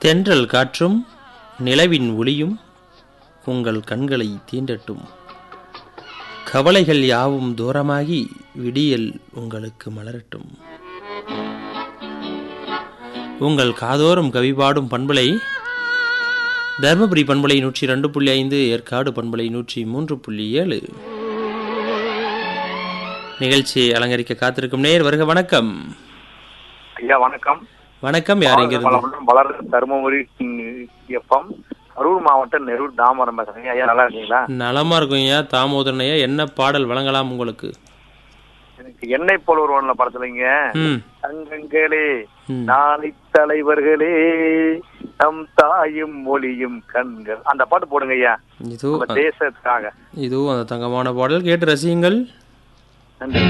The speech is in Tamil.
தென்றல் காற்றும் நிலவின் ஒளியும் உங்கள் கண்களை தீண்டட்டும் கவலைகள் யாவும் தூரமாகி விடியல் உங்களுக்கு மலரட்டும் உங்கள் காதோறும் கவிபாடும் பண்பலை தர்மபுரி பண்பலை நூற்றி ரெண்டு புள்ளி ஐந்து ஏற்காடு பண்பலை நூற்றி மூன்று புள்ளி ஏழு நிகழ்ச்சியை அலங்கரிக்க காத்திருக்கும் நேர் வருக வணக்கம் ஐயா வணக்கம் வணக்கம் யார் இங்கிருந்து வளமுடன் வளர் தருமபுரி எஃப்எம் கரூர் மாவட்டம் நெரூர் தாமரம் பேசுறீங்க ஐயா நல்லா இருக்கீங்களா நலமா இருக்கும் ஐயா தாமோதரன் ஐயா என்ன பாடல் வழங்கலாம் உங்களுக்கு எனக்கு எண்ணெய் போல ஒருவன்ல படத்துலங்க ம் தங்கங்களே ம். நாளை தலைவர்களே நம் தாயும் மொழியும் கண்கள் அந்த பாட்டு போடுங்க ஐயா இதோ நம்ம தேசத்துக்காக இதோ அந்த தங்கமான பாடல் கேட்டு ரசியுங்கள் நன்றி